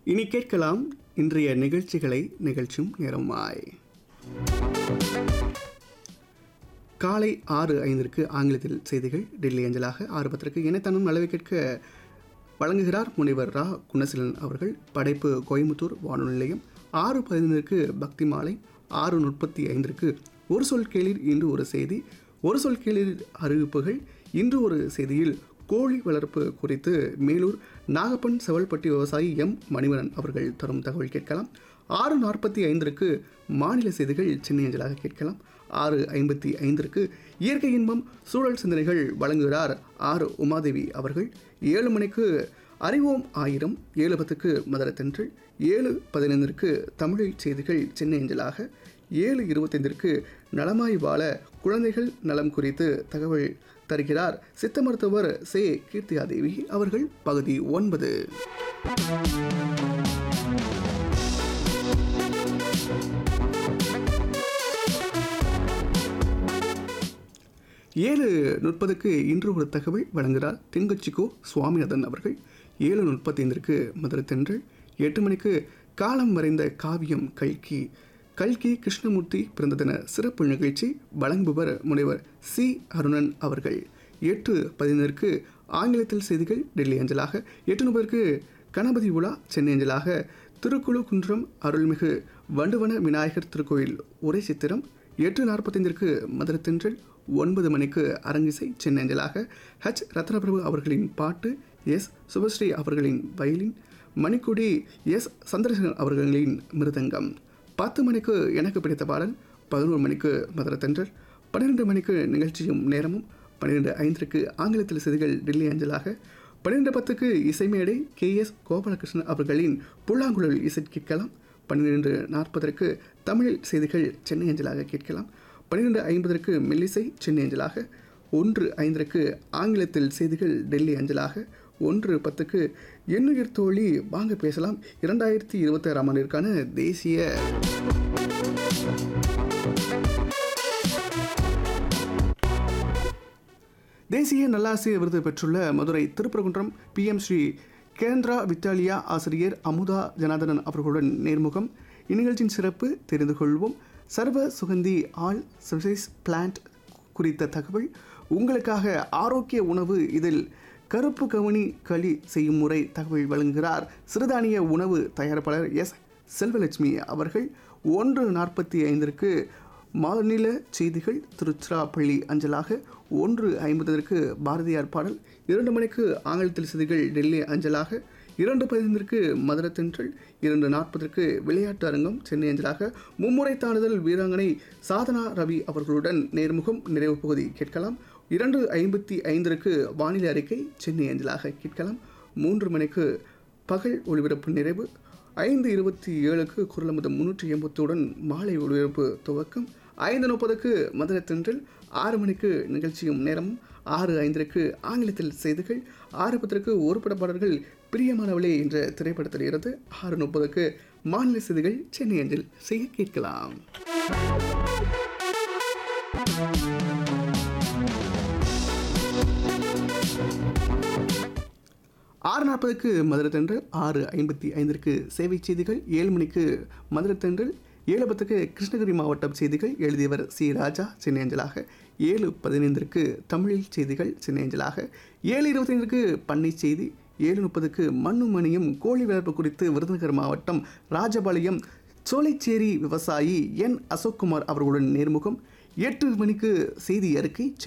இனி கேட்கலாம் இன்றைய நிகழ்ச்சிகளை நிகழ்ச்சும் நேரமாய் காலை ஆறு ஐந்திற்கு ஆங்கிலத்தில் செய்திகள் டெல்லி அஞ்சலாக ஆறு பத்திற்கு இணைத்தனம் அளவை கேட்க வழங்குகிறார் முனைவர் ரா குணசீலன் அவர்கள் படைப்பு கோயம்புத்தூர் வானொலி நிலையம் ஆறு பதினைந்திற்கு பக்தி மாலை ஆறு முப்பத்தி ஐந்திற்கு ஒரு சொல் கேளிர் இன்று ஒரு செய்தி ஒரு சொல் கேளிர் அறிவிப்புகள் இன்று ஒரு செய்தியில் கோழி வளர்ப்பு குறித்து மேலூர் நாகப்பன் செவல்பட்டி விவசாயி எம் மணிவரன் அவர்கள் தரும் தகவல் கேட்கலாம் ஆறு நாற்பத்தி ஐந்திற்கு மாநில செய்திகள் சென்னை அஞ்சலாக கேட்கலாம் ஆறு ஐம்பத்தி ஐந்திற்கு இயற்கை இன்பம் சூழல் சிந்தனைகள் வழங்குகிறார் ஆர் உமாதேவி அவர்கள் ஏழு மணிக்கு அறிவோம் ஆயிரம் ஏழு பத்துக்கு மதுரத்தென்றல் ஏழு பதினைந்திற்கு தமிழில் செய்திகள் சென்னை அஞ்சலாக ஏழு இருபத்தைந்திற்கு நலமாய் வாழ குழந்தைகள் நலம் குறித்து தகவல் தருகிறார் சித்த மருத்துவர் சே கீர்த்தியாதேவி அவர்கள் பகுதி ஒன்பது ஏழு முப்பதுக்கு இன்று ஒரு தகவல் வழங்குகிறார் தென்கட்சிக்கோ சுவாமிநாதன் அவர்கள் ஏழு முப்பத்தைந்திற்கு மதுரத்தென்றல் எட்டு மணிக்கு காலம் வரைந்த காவியம் கல்கி கல்கி கிருஷ்ணமூர்த்தி பிறந்த தின சிறப்பு நிகழ்ச்சி வழங்குபவர் முனைவர் சி அருணன் அவர்கள் எட்டு பதினருக்கு ஆங்கிலத்தில் செய்திகள் டெல்லி அஞ்சலாக எட்டு முப்பதற்கு கணபதி உலா சென்னை அஞ்சலாக திருக்குழுகுன்றம் அருள்மிகு வண்டுவன விநாயகர் திருக்கோயில் உரை சித்திரம் எட்டு நாற்பத்தைந்திற்கு மதுரத்தென்றல் ஒன்பது மணிக்கு அரங்கிசை சென்னை அஞ்சலாக ஹச் ரத்னபிரபு அவர்களின் பாட்டு எஸ் சுபஸ்ரீ அவர்களின் வயலின் மணிக்குடி எஸ் சந்திரசேகரன் அவர்களின் மிருதங்கம் பத்து மணிக்கு எனக்கு பிடித்த பாடல் பதினோரு மணிக்கு மதுரத்தென்றல் பன்னிரெண்டு மணிக்கு நிகழ்ச்சியும் நேரமும் பன்னிரெண்டு ஐந்திற்கு ஆங்கிலத்தில் செய்திகள் டெல்லி அஞ்சலாக பன்னிரெண்டு பத்துக்கு இசைமேடை கே எஸ் கோபாலகிருஷ்ணன் அவர்களின் புல்லாங்குழல் இசை கேட்கலாம் பன்னிரெண்டு நாற்பதற்கு தமிழில் செய்திகள் சென்னை அஞ்சலாக கேட்கலாம் பன்னிரெண்டு ஐம்பதற்கு மெல்லிசை சென்னை அஞ்சலாக ஒன்று ஐந்திற்கு ஆங்கிலத்தில் செய்திகள் டெல்லி அஞ்சலாக ஒன்று பத்துக்கு எண்ணுயிர் தோழி வாங்க பேசலாம் இரண்டாயிரத்தி இருபத்தி ஆறாம் ஆண்டிற்கான தேசிய தேசிய நல்லாசிரியர் விருது பெற்றுள்ள மதுரை திருப்பரங்குன்றம் பிஎம் ஸ்ரீ கேந்திரா வித்யாலயா ஆசிரியர் அமுதா ஜனார்தனன் அவர்களுடன் நேர்முகம் இந்நிகழ்ச்சியின் சிறப்பு தெரிந்து கொள்வோம் சர்வ சுகந்தி ஆல் சர்வீஸ் பிளான்ட் குறித்த தகவல் உங்களுக்காக ஆரோக்கிய உணவு இதில் கருப்பு கவனி களி செய்யும் முறை தகவல் வழங்குகிறார் சிறுதானிய உணவு தயாரிப்பாளர் எஸ் செல்வலட்சுமி அவர்கள் ஒன்று நாற்பத்தி ஐந்திற்கு மாநில செய்திகள் திருச்சிராப்பள்ளி அஞ்சலாக ஒன்று ஐம்பதற்கு பாரதியார் பாடல் இரண்டு மணிக்கு ஆங்கிலத்தில் செய்திகள் டெல்லி அஞ்சலாக இரண்டு பதினைந்திற்கு மதுரத்தென்றல் இரண்டு நாற்பதற்கு விளையாட்டு அரங்கம் சென்னை அஞ்சலாக மும்முறை தாண்டுதல் வீராங்கனை சாதனா ரவி அவர்களுடன் நேர்முகம் நிறைவு பகுதி கேட்கலாம் இரண்டு ஐம்பத்தி ஐந்திற்கு வானிலை அறிக்கை சென்னை அஞ்சலாக கேட்கலாம் மூன்று மணிக்கு பகல் ஒளிபரப்பு நிறைவு ஐந்து இருபத்தி ஏழுக்கு குரலமுதம் முன்னூற்றி எண்பத்துடன் மாலை ஒளிபரப்பு துவக்கம் ஐந்து முப்பதுக்கு மதுரத்தென்றில் ஆறு மணிக்கு நிகழ்ச்சியும் நேரமும் ஆறு ஐந்திற்கு ஆங்கிலத்தில் செய்திகள் ஆறு பத்திற்கு ஒரு பட பாடல்கள் பிரியமானவளே என்ற திரைப்படத்தில் இருந்து ஆறு முப்பதுக்கு மாநில செய்திகள் சென்னை அஞ்சில் செய்ய கேட்கலாம் ஆறு நாற்பதுக்கு மதுரத்தென்றல் ஆறு ஐம்பத்தி ஐந்திற்கு சேவை செய்திகள் ஏழு மணிக்கு மதுரத்தென்றல் ஏழு பத்துக்கு கிருஷ்ணகிரி மாவட்டம் செய்திகள் எழுதியவர் சி ராஜா சென்னை அஞ்சலாக ஏழு பதினைந்திற்கு தமிழில் செய்திகள் சென்னை அஞ்சலாக ஏழு இருபத்தைந்திற்கு பண்ணை செய்தி ஏழு முப்பதுக்கு மண்ணும் மணியும் கோழி வளர்ப்பு குறித்து விருதுநகர் மாவட்டம் ராஜபாளையம் சோலைச்சேரி விவசாயி என் அசோக்குமார் அவர்களுடன் நேர்முகம் எட்டு மணிக்கு செய்தி அறிக்கை